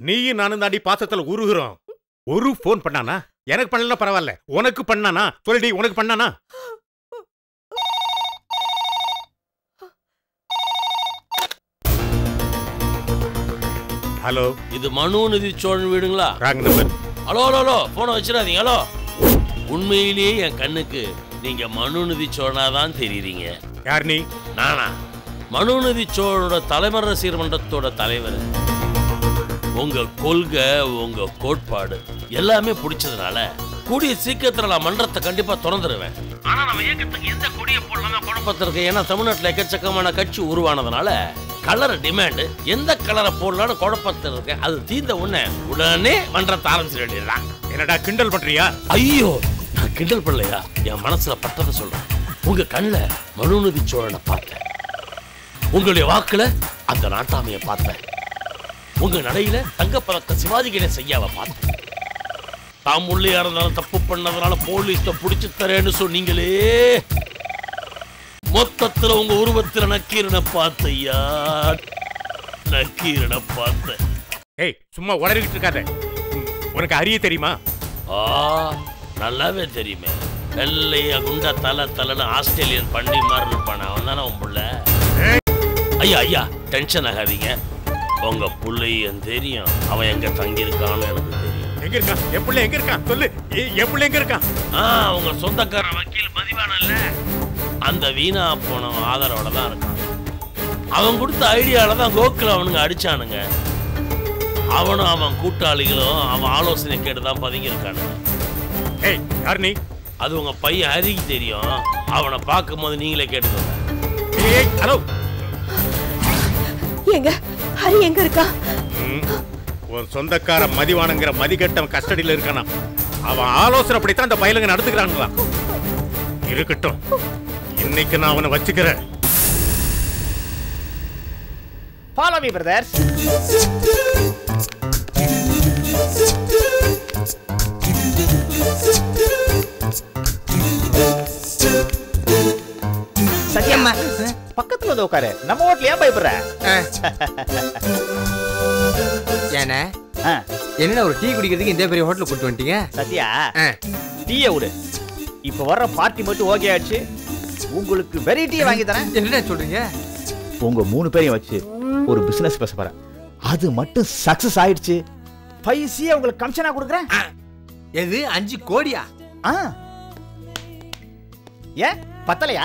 நீயும் நானும் தாண்டி பாசத்துல உருகுறோம் ஒரு ஃபோன் பண்ணானா எனக்கு பண்ணல பரவாயில்ல உனக்கு பண்ணானா சொல்டி உனக்கு பண்ணானா ஹலோ இது மனுநிதி சோழன் வீடுங்களா wrong number hello hello hello போனை வச்சிடாதீங்க ஹலோ உண்மையிலேயே என் கண்ணுக்கு நீங்க மனுநிதி சோழனாதான் தெரியுறீங்க யார் நீ நானா மனுநீதி சோழனோட தலைமறை ரசிகர் மன்றத்தோட தலைவர் உங்க கொள்கை உங்க கோட்பாடு எல்லாமே பிடிச்சதுனால கூடிய சீக்கிரத்துல நான் மன்றத்தை கண்டிப்பா திறந்துருவேன் ஆனா நம்ம இயக்கத்துக்கு எந்த கொடியை போடலாம் குழப்பத்தில் இருக்கு ஏன்னா தமிழ்நாட்டுல எக்கச்சக்கமான கட்சி உருவானதுனால கலர் டிமாண்டு எந்த கலரை போடலாம்னு குழப்பத்தில் இருக்கேன் அது தீர்ந்த உடனே உடனே மன்றத்தை ஆரம்பிச்சிட வேண்டியதுதான் என்னடா கிண்டல் பண்றியா ஐயோ நான் கிண்டல் பண்ணலையா என் மனசுல பட்டதை சொல்றேன் உங்க கண்ணில் மனுநீதி சோழனை பார்த்தேன் உங்களுடைய வாக்குல அந்த நாட்டாமைய பார்த்தேன் உங்க நடையில தங்கப்பதக்க சிவாஜி கணேச ஐயாவை பார்த்தேன் தாம் உள்ளே இருந்தாலும் தப்பு பண்ணதுனால போலீஸ்ல புடிச்சு தரேன்னு சொன்னீங்களே மொத்தத்துல உங்க உருவத்துல நக்கீரனை பார்த்தையா நக்கீரனை பார்த்தேன் ஏய் சும்மா உளறிக்கிட்டு இருக்காத உனக்கு அறிய தெரியுமா ஆ நல்லாவே தெரியுமே வெள்ளைய குண்டா தலை தலைன்னு ஆஸ்திரேலியன் பண்ணி மாதிரி இருப்பான் அவன் தானே உன் புள்ள ஐயா ஐயா டென்ஷன் ஆகாதீங்க உங்க புள்ளையும் தெரியும் அவன் எங்க தங்கி இருக்கான்னு எனக்கு தெரியும் எங்க இருக்கான் என் பிள்ளை எங்க இருக்கான் சொல்லு ஏய், என் பிள்ளை எங்க இருக்கான் ஆ உங்க சொந்தக்கார வக்கீல் மதிவானல்ல அந்த வீணா போனவன் ஆதரவோட தான் இருக்கான் அவன் கொடுத்த ஐடியால தான் கோகுல அவனுங்க அடிச்சானுங்க அவனும் அவன் கூட்டாளிகளும் அவன் ஆலோசனை கேட்டு தான் பதுங்கி இருக்கானுங்க ஏய் யார் நீ அது உங்க பையன் ஹரிக்கு தெரியும் அவனை பார்க்கும்போது நீங்களே கேட்டுக்கோங்க ஏய் ஹலோ எங்க ஹரி எங்க இருக்கா ம், உன் சொந்தக்கார மதிவானங்கிற மதிக்கட்டம் கஸ்டடியில இருக்கானா அவன் ஆலோசனை அப்படித்தான் அந்த பயலுங்க நடந்துக்கிறாங்களா இருக்கட்டும் இன்னைக்கு நான் அவனை வச்சுக்கிறேன் ஃபாலோ மீ பிரதர்ஸ் சத்யம்மா பக்கத்துல வந்து உட்காரு நம்ம ஹோட்டல் ஏன் பயப்படுற ஏண்ணே ஆ, என்ன ஒரு டீ குடிக்கிறதுக்கு இந்த பெரிய ஹோட்டலுக்கு கூட்டு வந்துட்டீங்க சத்யா ஆ. டீயை விடு இப்ப வர்ற பார்ட்டி மட்டும் ஓகே ஆச்சு உங்களுக்கு வெரி டீ வாங்கி தரேன் என்ன சொல்றீங்க உங்க மூணு பேரையும் வச்சு ஒரு பிசினஸ் பேச போறேன் அது மட்டும் சக்சஸ் ஆயிடுச்சு பைசியா உங்களுக்கு கமிஷனா கொடுக்குறேன் எது அஞ்சு கோடியா ஆ ஏன் பத்தலையா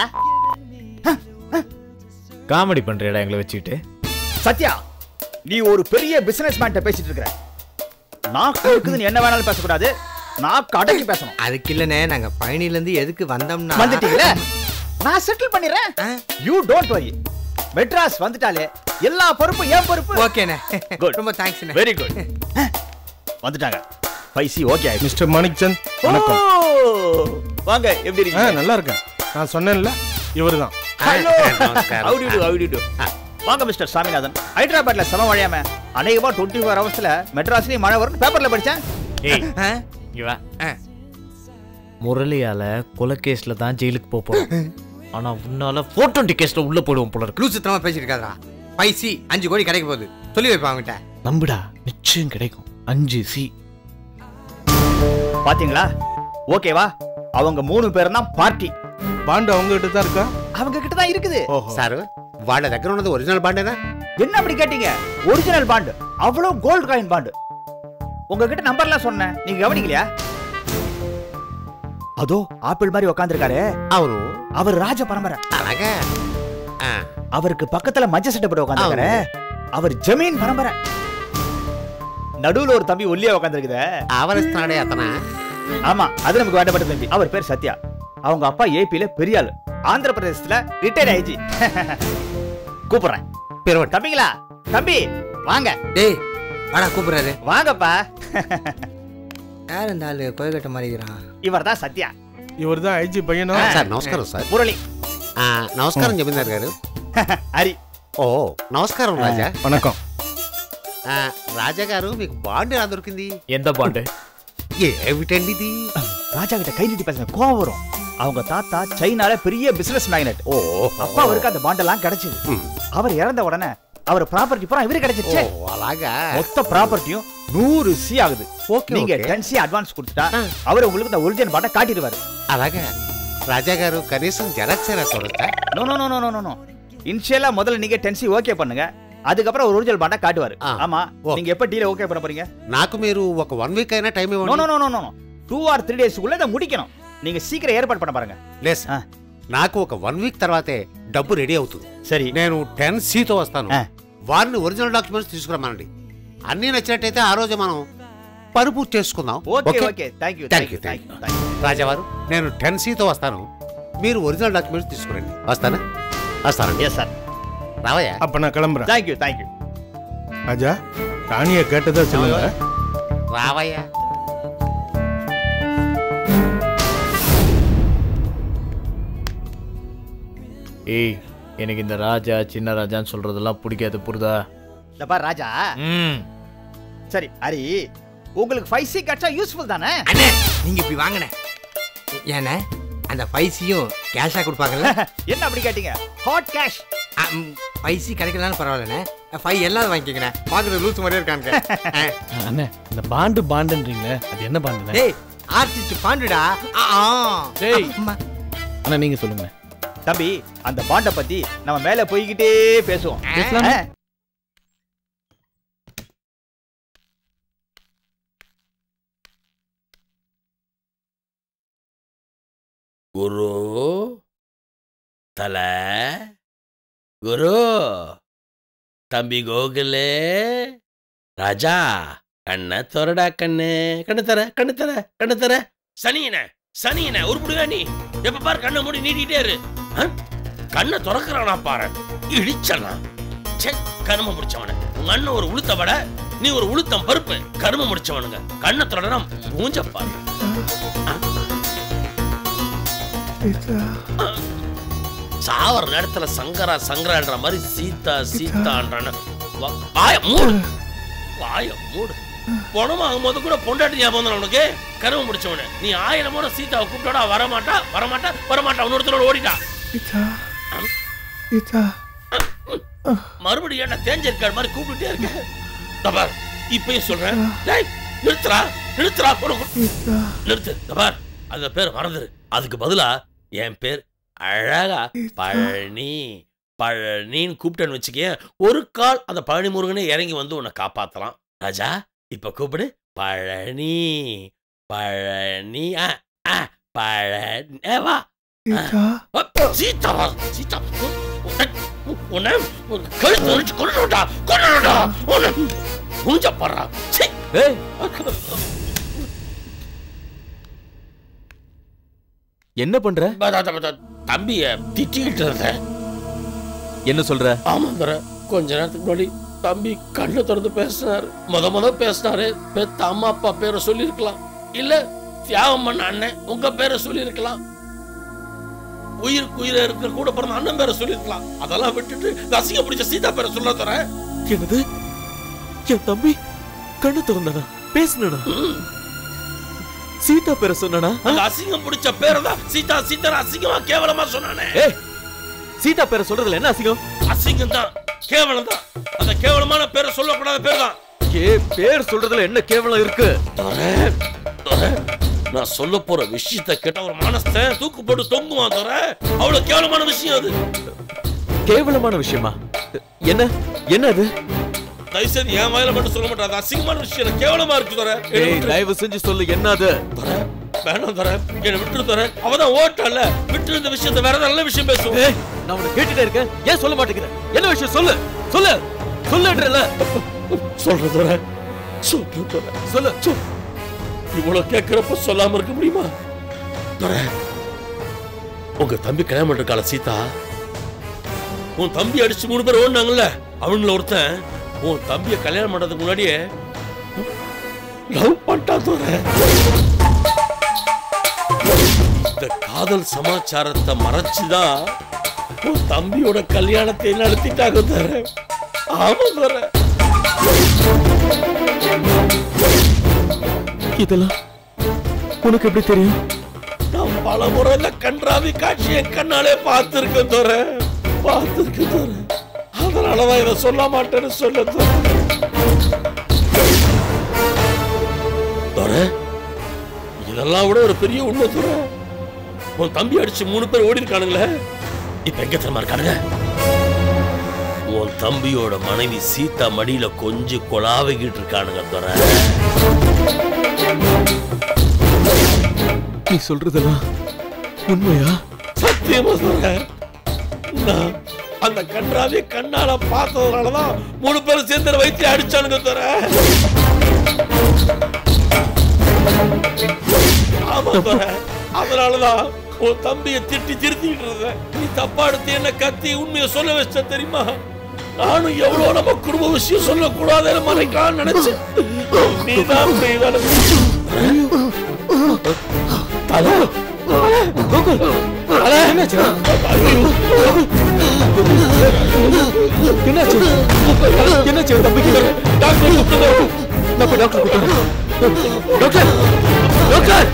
காமெடி பண்றியடா எங்களை வச்சுக்கிட்டு சத்யா நீ ஒரு பெரிய பிசினஸ் மேன்ட்ட பேசிட்டு இருக்கிற நாக்கு இருக்குது நீ என்ன வேணாலும் பேசக்கூடாது நாக்கு அடக்கி பேசணும் அதுக்கு இல்லனே நாங்க பழனில இருந்து எதுக்கு வந்தோம்னா வந்துட்டீங்களே நான் செட்டில் பண்ணிடுறேன் ஆ. யூ டோன்ட் வரி மெட்ராஸ் வந்துட்டாலே எல்லா பொறுப்பும் என் பொறுப்பு ஓகேண்ணே Good. ரொம்ப தேங்க்ஸ்ண்ணே வெரி குட் வந்துட்டாங்க பைசி ஓகே ஆயிடுச்சு மிஸ்டர் மாணிக்சந்த் வணக்கம் ஓ, வாங்க எப்படி ஆ இருக்கீங்க நல்லா இருக்கேன் நான் சொன்னேன்ல இவர்தான் hello how do you do how do you do வாங்க மிஸ்டர் சாமிநாதன் ஹைதராபாத்ல சம மழையாம அநேகமா டுவெண்ட்டி ஃபோர் ஹவர்ஸ்ல மெட்ராஸ்லயும் மழை வரும்னு பேப்பர்ல படிச்சேன் ஏய் ஆ? இங்க வா ஆ. முரளியால கொலை கேஸ்ல தான் ஜெயிலுக்கு போப் போறோம் ஆனா உன்னால ஃபோர் டுவெண்ட்டி கேஸ்ல உள்ள போயிடுவோம் போல இருக்கு லூசு சுத்தமா பேசிட்டு இருக்காதா பைசி அஞ்சு கோடி கிடைக்க போகுது சொல்லி வைப்பா அவங்ககிட்ட நம்புடா நிச்சயம் கிடைக்கும் அஞ்சு சி பாத்தீங்களா ஓகேவா அவங்க மூணு பேரும் தான் பார்ட்டி பாண்டு அவங்க கிட்ட தான் இருக்கா அவங்க கிட்ட தான் இருக்குது ஓஹோ సారు వాళ్ళ దగ్గర ఉన్నది ఒరిజినల్ బాండేనా என்ன அப்படி கேட்டீங்க ஒரிஜினல் பாண்டு அவ்வளவு கோல்ட் காயின் பாண்டு உங்ககிட்ட நம்பர்லாம் சொன்னேன் நீங்க கவனிக்கலையா அதோ ஆப்பிள் மாதிரி உட்காந்துருக்காரு అవును அவர் ராஜ பரம்பரை అలాగా ఆ, அவருக்கு பக்கத்துல மஞ்ச சட்டை போட்டு உட்காந்துருக்காரு அவர் ஜமீன் பரம்பரை நடுவுல ஒரு தம்பி ஒல்லியா உட்காந்துருக்குதே ఆవరిస్తున్నాడే అతనా ஆமா அது நமக்கு வேண்டப்பட்ட தம்பி அவர் பேர் சத்யா அவங்க அப்பா ஏபில பெரிய ஆளு ஆந்திர பிரதேசத்துல ரிட்டையர் ஆயிடுச்சு கூப்பிடுறேன் పిరవట్ தம்பிங்களா தம்பி வாங்க டேய் வாடா கூப்பிடுறாரு வாங்கப்பா யார் இந்த ஆளு கோயக்கட்ட மாதிரிக்கிறான் இவர் தான் சத்யா இவர் தான் ஐஜி பையனா సార్ నమస్కారం సార్ முரளி ఆ, నమస్కారం జమీందార్ గారు ஹரி ఓ నమస్కారం రాజా வணக்கம் ఆ, రాజా గారు మీకు బాండ్ ఎలా దొరికింది எந்த பாண்டு ఏమిటండి ఇది ராஜா கிட்ட கை நீட்டி பேசுங்க கோவம் வரும் அவங்க தாத்தா சைனால பெரிய பிசினஸ் மேக்னெட் ఓ அப்பா அவருக்கு அந்த பாண்டெல்லாம் கிடைச்சது ம். அவர் இறந்த உடனே அவர் ப்ராப்பர்ட்டி பூரா இவரு கிடைச்சிருச்சு ஓ అలాగా மொத்த ப்ராப்பர்ட்டியும் நூறு சி ஆகுது ஓகே நீங்க ఓకే டென் சி அட்வான்ஸ் கொடுத்துட்டா அவர் உங்களுக்கு இந்த ஒரிஜினல் பாட்டை காட்டிடுவாரு అలాగా రాజా గారు కనీసం జెరాక్స్ అయినా చూడొచ్చా no no no no no no இனிஷியலா முதல்ல நீங்க டென் சி ஓகே பண்ணுங்க அதுக்கப்புறம் ஒரு ஒரிஜினல் பாட்டை காட்டுவாரு ஆ. ஆமா ஓ. நீங்க எப்ப டீல ஓகே பண்ண போறீங்க నాకు మీరు ఒక వన్ వీక్ అయినా టైం நோ ఇవ్వండి no no no no two or three டேஸ்க்குள்ள இதை முடிக்கணும் நீங்க சீக்கிரம் ஏற்பாடு பண்ண பாருங்க లేదు ఆ. సార్. నాకు ఒక వన్ వీక్ తర్వాతే డబ్బు రెడీ అవుతుంది சரி నేను టెన్ సీతో వస్తాను ఆ. వారిని ఒరిజినల్ డాక్యుమెంట్స్ తీసుకురమ్మనండి అన్నీ నచ్చినట్టయితే ఆ రోజు మనం పని పూర్తి చేసుకుందాం okay okay? Okay thank you Thank thank you, you thank thank you రాజావారు నేను టెన్ సీతో వస్తాను మీరు ఒరిజినల్ డాక్యుమెంట్స్ తీసుకురండి వస్తానా వస్తానండి எஸ் சார் రావయ్యా அப்ப நான் கிளம்புறேன் థ్యాంక్ యూ థ్యాంక్ యూ ராஜா ராணியை கேட்டதா சொல்லுங்க రావయ్యా ஏய் எனக்கு இந்த ராஜா சின்ன ராஜான்னு சொல்றதெல்லாம் பிடிக்காது புரிதா இந்த பார் ராஜா ம் சரி ஹரி உங்களுக்கு ஃபைவ் சி கட்சா யூஸ்ஃபுல் தானே அண்ணே நீங்க இப்படி வாங்கினேன் ஏண்ணே அந்த பைசியும் கேஷா கொடுப்பாங்கல்ல என்ன அப்படி கேட்டீங்க ஹாட் கேஷ் பைசி கிடைக்கலனாலும் பரவாயில்லண்ணே ஃபைவ் எல்லாம் வாங்கிக்கங்கண்ணே பார்க்குறது லூஸ் மாதிரியே இருக்காங்க அண்ணே இந்த பாண்டு பாண்டுன்றீங்களே அது என்ன பாண்டுண்ணே டேய் ஆர்டிஸ்ட் பாண்டுடா ஆ, ஆ. டேய். அம்மா. அண்ணா நீங்க சொல்லுங்க தம்பி அந்த பாண்டை பத்தி நம்ம மேல போய்கிட்டே பேசுவோம் பேசலாமே. ஆ. குரு தல குரு தம்பி கோகுலே ராஜா கண்ணை திறடா கண்ணு கண்ணு தர கண்ணு தர கண்ணு தர சனியன சனியன உருப்பிடுவா நீ எப்ப பாரு கண்ணை மூடி நீட்டிட்டே இரு ஆ? கண்ணை திறக்கிறானா பாரு இடிச்சனா சே கரும முடிச்சவன உங்க அண்ணன் ஒரு உளுத்த வடை நீ ஒரு உளுத்தம் பருப்பு கரும முடிச்சவனுங்க கண்ணை தொடரா மூஞ்ச பாரு சாவர நேரத்துல சங்கரா சங்கரான்ற மாதிரி சீதா சீதான்றான வா- வாய மூடு வாய மூடு பணம் ஆகும்போது கூட பொண்டாட்டி ஞாபகம் வந்தா உனக்கு கருவ முடிச்சவனு நீ ஆயிரம் முறை சீதாவை கூப்பிட்டோட வரமாட்டா வரமாட்டா வரமாட்டா இன்னொருத்தரோட ஓடிட்டா மறுபடியும் என்ன தேஞ்சிருக்கார் மாதிரி கூப்பிட்டுட்டே இருக்க இதோ பார் இப்பயும் சொல்றேன் டேய், நிறுத்துறா நிறுத்துறா உனக்கு நிறுத்து இதோ பார் அந்த பேர் மறந்துரு அதுக்கு பதிலா என் பேர் அழகா பழனி பழனின்னு கூப்பிட்டேன்னு வச்சுக்கேன் ஒரு கால் அந்த பழனி முருகனே இறங்கி வந்து உன்னை காப்பாத்தலாம் ராஜா இப்ப கூப்பிடு பழனி பழனி ஆ, ஆ, பழனி ஏ, வா ஆ, சீதா வா சீதா உன்னை- உன்னை உன்னை கழுத்து அடிச்சு கொண்டுடா கொண்டுடா உன்னை மூஞ்ச பாடுறா சீ ஏய் என்ன பண்ற ப- த- த- தம்பிய திட்டிக்கிட்டு இருந்தேன் என்ன சொல்ற ஆமாந்தர கொஞ்ச நேரத்துக்கு முன்னாடி தம்பி கண்ணை திறந்து பேசினாரு முத முத பேசினாரு பெத்த அம்மா அப்பா பேரை சொல்லியிருக்கலாம் இல்ல தியாகம் பண்ண அண்ணன் உங்க பேரை சொல்லியிருக்கலாம் உயிருக்கு உயிரை இருக்கிற கூட பிறந்த அண்ணன் பேரை சொல்லியிருக்கலாம் அதெல்லாம் விட்டுட்டு ரசிக பிடிச்ச சீதா பேரை சொல்ல தர என்னது என் தம்பி கண்ணு திறந்தானா பேசுனா சீதா பேர சொன்னானா அந்த அசிங்கம் பிடிச்ச பேரை தான் சீதா சீதா அசிங்கமா கேவலமா சொன்னானே ஏய் சீதா பேர சொல்றதுல என்ன அசிங்கம் அசிங்கம் தான் கேவலம் தான் அந்த கேவலமான பேரை சொல்லக்கூடாத பேர் தான் ஏ பேர் சொல்றதுல என்ன கேவலம் இருக்கு துரை, துரை, நான் சொல்ல போற விஷயத்தை கேட்ட ஒரு மனசை தூக்கு போட்டு தொங்குவான் தர அவ்வளவு கேவலமான விஷயம் அது கேவலமான விஷயமா என்ன என்ன அது தயவுசெய்து என் வாயில மட்டும் சொல்ல மாட்டேன் அது அசிங்கமான விஷயம் எனக்கு கேவலமா இருக்கு தர ஏய் தயவு செஞ்சு சொல்லு என்ன அது வேணாம் தர என்னை விட்டு தர அவதான் ஓட்டல விட்டு இந்த விஷயத்தை வேற நல்ல விஷயம் பேசுவோம் ஏய் நான் உன்னை கேட்டுட்டே இருக்கேன் ஏன் சொல்ல மாட்டேங்கிற என்ன விஷயம் சொல்லு சொல்லு சொல்லுன்றல சொல்ற தர சொல்ற தர சொல்லு சொல். இவ்வளவு கேட்கிறப்ப சொல்லாம இருக்க முடியுமா தர உங்க தம்பி கல்யாணம் பண்ணிருக்காள சீதா உன் தம்பி அடிச்சு மூணு பேர் ஓடினாங்கல்ல அவங்கள ஒருத்தன் உன் தம்பிய கல்யாணம் பண்றதுக்கு முன்னாடியே லவ் பண்ணிட்டான் தோற இந்த காதல் சமாச்சாரத்தை மறைச்சுதான் உன் தம்பியோட கல்யாணத்தை நடத்திட்டாங்க தர ஆமா தர இதெல்லாம் உனக்கு எப்படி தெரியும் நான் பல முறை இந்த கன்றாவி காட்சியை கண்ணாலே பார்த்திருக்கேன் தோற பார்த்திருக்கேன் தோற அதனால அதனாலதான் இதை சொல்ல மாட்டேன்னு சொல்ல துரை இதெல்லாம் விட ஒரு பெரிய உண்மை துறை உன் தம்பி அடிச்சு மூணு பேர் ஓடி இருக்கானுங்களே இப்ப எங்க தெரியுமா இருக்கானுங்க உன் தம்பியோட மனைவி சீதா மடியில கொஞ்சம் கொலாவிக்கிட்டு இருக்கானுங்க துறை நீ சொல்றதெல்லாம் உண்மையா சத்தியமா சொல்றேன் நான் அந்த கன்றாவே கண்ணால பார்த்ததுனாலதான் மூணு பேரும் சேர்ந்து வைத்திய அடிச்சானுங்க தர ஆமா தர அதனாலதான் உன் தம்பியை திட்டி திருத்திட்டு இருந்தேன் நீ தப்பா எடுத்து என்ன கத்தி உண்மையை சொல்ல வச்ச தெரியுமா நானும் எவ்வளவு நம்ம குடும்ப விஷயம் சொல்லக்கூடாதுன்னு மறைக்கலாம்னு நினைச்சேன் நீதான் நீதான் தலை என்னாச்சு என்னாச்சு என்னாச்சு என் தம்பிக்கு டாக்டர் கூப்பிட்டு நான் போய் டாக்டர் கூப்பிட்டு டாக்டர் டாக்டர்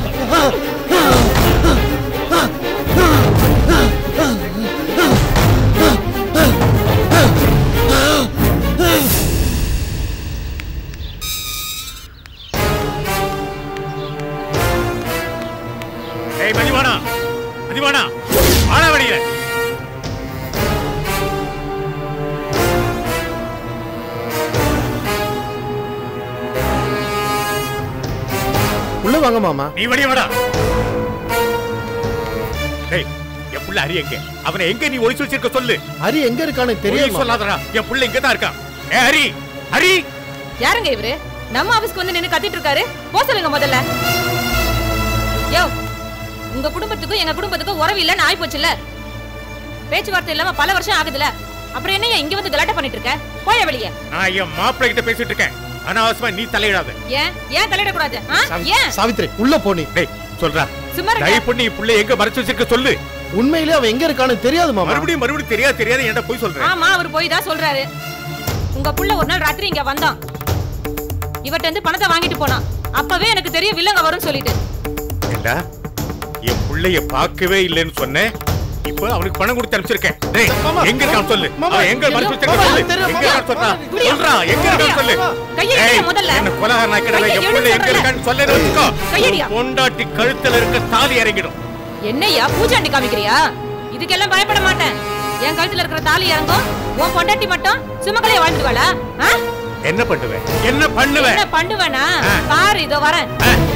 ஏய் மதிவானா மதிவானா ஆளா வழியில உள்ள வாங்க மாமா நீ வெளிய வாடா டேய் என் புள்ள ஹரி எங்க அவனை எங்க நீ ஒளிச்சு வச்சிருக்க சொல்லு ஹரி எங்க இருக்கான்னு தெரியும் தெரியும் சொல்லாதடா என் புள்ள இங்க தான் இருக்கான் ஏ ஹரி ஹரி யாருங்க இவரு நம்ம ஆபீஸ்க்கு வந்து நின்னு கத்திட்டு இருக்காரு போ சொல்லுங்க முதல்ல யோ உங்க குடும்பத்துக்கும் எங்க குடும்பத்துக்கும் உறவு இல்லைன்னு ஆயி போச்சுல பேச்சுவார்த்தை இல்லாம பல வருஷம் ஆகுதுல அப்புறம் என்ன இங்க வந்து கலாட்டா பண்ணிட்டு இருக்க போய வெளியே நான் என் மாப்பிள்ளை கிட்ட பேசிட்டு இருக்கேன் அனாவசியமா நீ தலையிடாத ஏன் ஏன் தலையிடக்கூடாது ஆ? ஏன் சாவித்ரி உள்ள போனி டேய் சொல்றா சும்மா இருங்க. தயவு பண்ணி புள்ள எங்க மறைச்சு வச்சிருக்க சொல்லு உண்மையிலே அவன் எங்க இருக்கான்னு தெரியாது மாமா மறுபடியும் மறுபடியும் தெரியாது தெரியாது என்கிட்ட போய் சொல்றேன் ஆமா அவர் போய் தான் சொல்றாரு உங்க புள்ள ஒரு நாள் ராத்திரி இங்க வந்தான் இவர்ட்ட இருந்து பணத்தை வாங்கிட்டு போனான் அப்பவே எனக்கு தெரியும் வில்லங்க வரும்னு சொல்லிட்டு ஏண்டா என் புள்ளைய பார்க்கவே இல்லைன்னு சொன்னேன் இப்போ அவனுக்கு பணம் கொடுத்து அனுப்பிச்சிருக்கேன் டேய் மாமா, எங்க இருக்கான் சொல்லு மாமா, அவன் எங்க மறைச்சு வச்சிருக்க மாமா, சொல்லு தெரியும், எங்க மாமா. இருக்கான் சொல்றா குடியா. சொல்றா எங்க இருக்கான் சொல்லு கையை ஏய், எடுங்க முதல்ல. என்ன கொலகாரன் ஆக்கிடல கையை என் எடுங்க புள்ள எங்க சொல்றேன். இருக்கான்னு சொல்லு வச்சுக்கோ கையடியா. உன் பொண்டாட்டி கழுத்துல இருக்க தாலி இறங்கிடும் என்னய்யா பூஜாண்டி காமிக்கிறியா இதுக்கெல்லாம் பயப்பட மாட்டேன் என் கழுத்துல இருக்கிற தாலி இறங்கும் உன் பொண்டாட்டி மட்டும் சுமக்கலைய வாழ்ந்துடுவாளா ஆ? என்ன பண்ணுவேன் என்ன பண்ணுவேன் என்ன பண்ணுவேனா ஆ. பாரு இதோ வரேன்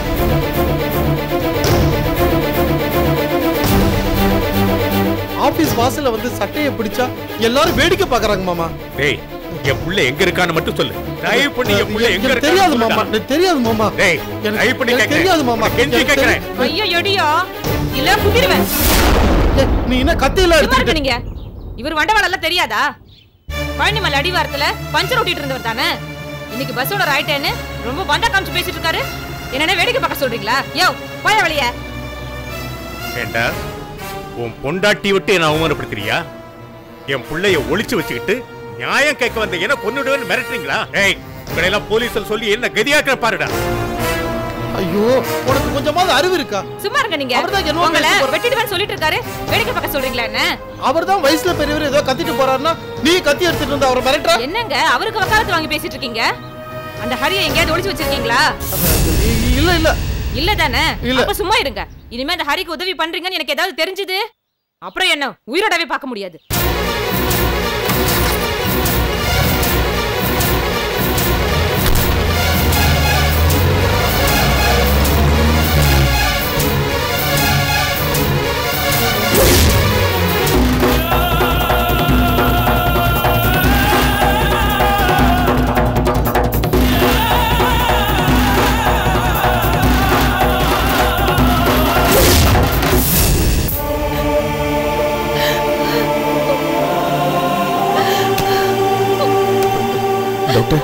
ஆபீஸ் வாசல்ல வந்து சட்டையை பிடிச்சா எல்லாரும் வேடிக்கை பாக்குறாங்க மாமா டேய் என் புள்ள எங்க இருக்கான்னு மட்டும் சொல்லு தயவு பண்ணி என் புள்ள எங்க எனக்கு இருக்கான்னு தெரியாது சொல்லுடா. மாமா எனக்கு தெரியாது மாமா டேய் எனக்கு- தயவு பண்ணி எனக்கு கேட்கிறேன் தெரியாது மாமா. கெஞ்சி எனக்கு கேட்கிறேன் ஐயோ எடியோ இல்ல குத்திடுவேன் ஏய், நீ என்ன கத்தியெல்லாம் சும்மா எடுத்துக்கிட்டு இருக்க நீங்க இவர் வண்டவாளெல்லாம் தெரியாதா பழனிமலை அடிவாரத்துல பஞ்சர் ஓட்டிட்டு இருந்தவர் தானே இன்னைக்கு பஸ் ஓனர் ஆயிட்டேன்னு ரொம்ப பந்தா காமிச்சு பேசிட்டு இருக்காரு என்னென்ன வேடிக்கை பார்க்க சொல்றீங்களா யோ போய வழிய ஏண்டா உன் பொண்டாட்டி விட்டு என்ன அவமானப்படுத்துறியா என் புள்ளைய ஒளிச்சு வச்சுக்கிட்டு நியாயம் கேட்க வந்த என்ன கொன்னுடுவேன்னு மிரட்டுறீங்களா ஏய் உங்களை எல்லாம் போலீஸ்ல சொல்லி என்ன கதியாக்குற பாருடா ஐயோ உனக்கு கொஞ்சமாவது அறிவு இருக்கா சும்மா இருங்க நீங்க அவர்தான் என்னமோ உங்களை பேசிட்டு போறாரு. வெட்டிடுவேன்னு சொல்லிட்டு இருக்காரு வேடிக்கை பார்க்க சொல்றீங்களா என்ன அவர்தான் வயசுல பெரியவர் ஏதோ கத்திட்டு போறாருன்னா நீ கத்தி எடுத்துட்டு வந்து அவரை மிரட்டுற என்னங்க அவருக்கு வக்காலத்து வாங்கி பேசிட்டு இருக்கீங்க அந்த ஹரியை எங்கேயாவது ஒளிச்சு வச்சிருக்கீங்களா இல்ல இல்ல இல்ல தானே இல்ல. அப்ப சும்மா இருங்க இனிமே அந்த ஹரிக்கு உதவி பண்றீங்கன்னு எனக்கு ஏதாவது தெரிஞ்சது அப்புறம் என்ன உயிரோடவே பார்க்க முடியாது டாக்டர்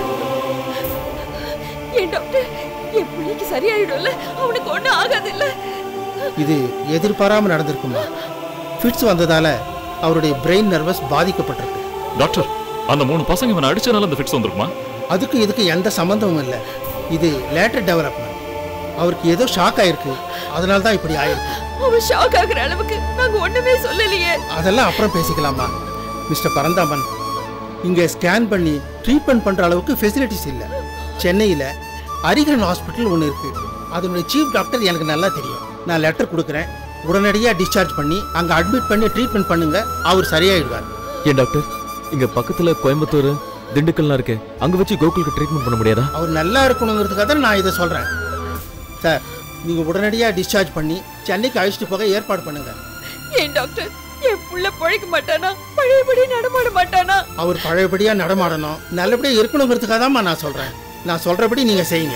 ஏன் டாக்டர் என் பிள்ளைக்கு சரியாயிடும்ல அவனுக்கு ஒண்ணும் ஆகாது இல்ல இது எதிர்பாராம நடந்திருக்குமா ஃபிட்ஸ் வந்ததால அவருடைய பிரெயின் நர்வஸ் பாதிக்கப்பட்டிருக்கு டாக்டர் அந்த மூணு பசங்க இவனை அடிச்சனால அந்த ஃபிட்ஸ் வந்திருக்குமா அதுக்கு இதுக்கு எந்த சம்பந்தமும் இல்லை இது லேட்டர் டெவலப்மெண்ட் அவருக்கு ஏதோ ஷாக் ஆயிருக்கு அதனால தான் இப்படி ஆயிருக்கு அவன் ஷாக் ஆகுற அளவுக்கு நாங்க ஒண்ணுமே சொல்லலையே அதெல்லாம் அப்புறம் பேசிக்கலாமா மிஸ்டர் பரந்தாமன் இங்கே ஸ்கேன் பண்ணி ட்ரீட்மெண்ட் பண்ணுற அளவுக்கு ஃபெசிலிட்டிஸ் இல்லை சென்னையில் அரிகரன் ஹாஸ்பிட்டல் ஒன்று இருக்குது அதனுடைய சீஃப் டாக்டர் எனக்கு நல்லா தெரியும் நான் லெட்டர் கொடுக்குறேன் உடனடியாக டிஸ்சார்ஜ் பண்ணி அங்கே அட்மிட் பண்ணி ட்ரீட்மெண்ட் பண்ணுங்க அவர் சரியாயிடுவார் ஏன் டாக்டர் இங்க பக்கத்துல கோயம்புத்தூர் திண்டுக்கல்லாம் இருக்கு அங்க வச்சு கோகுலுக்கு ட்ரீட்மெண்ட் பண்ண முடியாதா அவர் நல்லா இருக்கணுங்கிறதுக்காக தான் நான் இதை சொல்கிறேன் சார் நீங்கள் உடனடியாக டிஸ்சார்ஜ் பண்ணி சென்னைக்கு அழைச்சிட்டு போக ஏற்பாடு பண்ணுங்கள் ஏன் டாக்டர் என் புள்ள பழைக்க மாட்டானா பழையபடி நடமாட மாட்டானா அவர் பழையபடியாக நடமாடணும் நல்லபடியாக இருக்கணுங்கிறதுக்காக தான்மா நான் சொல்கிறேன் நான் சொல்கிறபடி நீங்கள் செய்யுங்க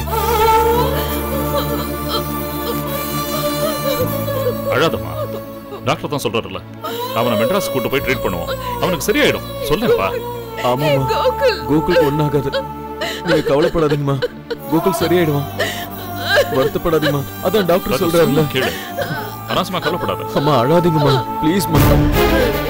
அழாதம்மா டாக்டர் தான் சொல்றாருல்ல அவனை மெட்ராஸ் கூட்டு போய் ட்ரீட் பண்ணுவோம் அவனுக்கு சரியாயிடும் சொல்லேப்பா ஆமாமா கோகுல் ஒண்ணாகாது நீங்க கவலைப்படாதீங்கம்மா கோகுல் சரியாயிடுவான் வருத்தப்படாதீங்கம்மா அதான் டாக்டர் சொல்றாருல்ல கேளு அனாசமா கவலைப்படாத அம்மா அழாதீங்கம்மா ப்ளீஸ்மா